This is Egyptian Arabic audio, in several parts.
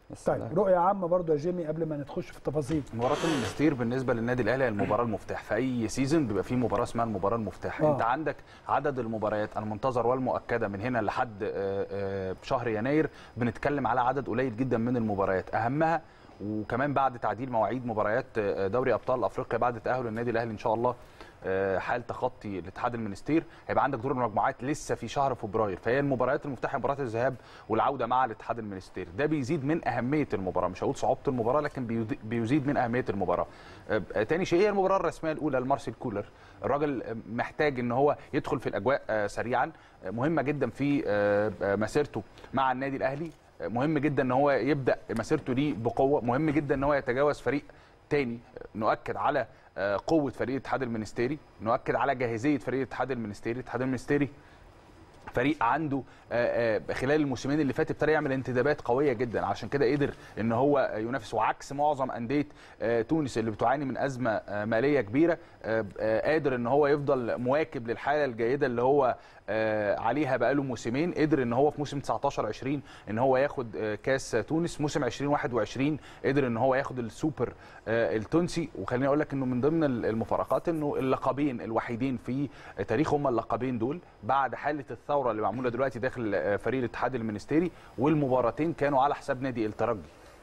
بس طيب ده- رؤيه عامه برضو يا جيمي قبل ما نخش في التفاصيل مباراة المستير بالنسبة للنادي الأهلي هي المباراة المفتاح في أي سيزون بيبقى فيه مباراة اسمها المباراة المفتاح آه. أنت عندك عدد المباريات المنتظر والمؤكدة من هنا لحد آه، آه، شهر يناير بنتكلم على عدد قليل جدا من المباريات أهمها وكمان بعد تعديل مواعيد مباريات آه، دوري أبطال أفريقيا بعد تأهل النادي الأهلي إن شاء الله آه، حال تخطي الاتحاد المنستير هيبقى عندك دور المجموعات لسه في شهر فبراير فهي المباريات المفتاحه مباراه الذهاب والعوده مع الاتحاد المنستير ده بيزيد من اهميه المباراه مش هقول صعوبه المباراه لكن بيزي- بيزيد من اهميه المباراه آه، تاني شيء هي المباراه الرسميه الاولى لمارسيل كولر الراجل آه، محتاج ان هو يدخل في الاجواء آه، سريعا آه، مهمه جدا في آه، آه، مسيرته مع النادي الاهلي آه، مهم جدا ان هو يبدا مسيرته دي بقوه مهم جدا ان هو يتجاوز فريق تاني نؤكد على آه، قوه فريق الاتحاد المنستيري نؤكد على جاهزيه فريق الاتحاد المنستيري الاتحاد المنستيري فريق عنده آه، آه، خلال الموسمين اللي فاتوا ابتدى يعمل انتدابات قويه جدا عشان كده قدر ان هو ينافس وعكس معظم انديه آه، تونس اللي بتعاني من ازمه آه، ماليه كبيره آه، آه، قادر ان هو يفضل مواكب للحاله الجيده اللي هو آه، عليها بقاله موسمين قدر ان هو في موسم 19 20 ان هو ياخد آه، كاس تونس موسم 20 21 قدر ان هو ياخد السوبر آه، التونسي وخليني اقول لك انه من ضمن المفارقات انه اللقبين الوحيدين في تاريخ هم اللقبين دول بعد حاله الثوره اللي معموله دلوقتي داخل آه، فريق الاتحاد المنستيري والمباراتين كانوا على حساب نادي الترجي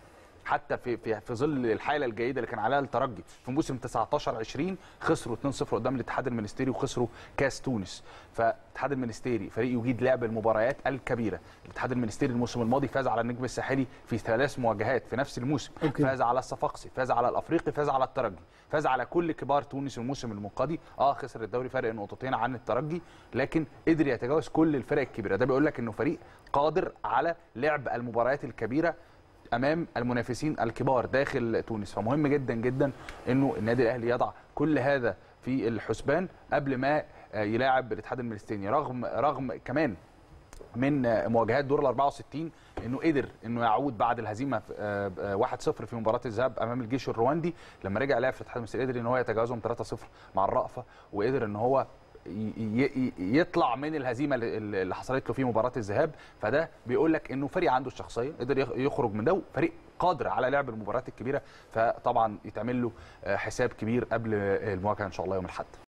حتى في في في ظل الحاله الجيده اللي كان عليها الترجي في موسم 19 20 خسروا 2-0 قدام الاتحاد المنستيري وخسروا كاس تونس فالاتحاد المنستيري فريق يجيد لعب المباريات الكبيره الاتحاد المنستيري الموسم الماضي فاز على النجم الساحلي في ثلاث مواجهات في نفس الموسم أوكي. فاز على الصفاقسي فاز على الافريقي فاز على الترجي فاز على كل كبار تونس الموسم المنقضي اه خسر الدوري فرق نقطتين عن الترجي لكن قدر يتجاوز كل الفرق الكبيره ده بيقول لك انه فريق قادر على لعب المباريات الكبيره امام المنافسين الكبار داخل تونس فمهم جدا جدا انه النادي الاهلي يضع كل هذا في الحسبان قبل ما آه، يلاعب الاتحاد المنستيري رغم رغم كمان من آه، مواجهات دور ال 64 انه قدر انه يعود بعد الهزيمه في- آه، آه، 1-0 في مباراه الذهاب امام الجيش الرواندي لما رجع لعب في الاتحاد المنستيري قدر ان هو يتجاوزهم 3-0 مع الرأفه وقدر ان هو ي- ي- ي- يطلع من الهزيمه اللي- اللي حصلت له في مباراه الذهاب فده بيقول لك انه فريق عنده الشخصيه قدر يخ- يخرج من ده فريق قادر على لعب المباريات الكبيره فطبعا يتعمل له آه، حساب كبير قبل المواجهه ان شاء الله يوم الاحد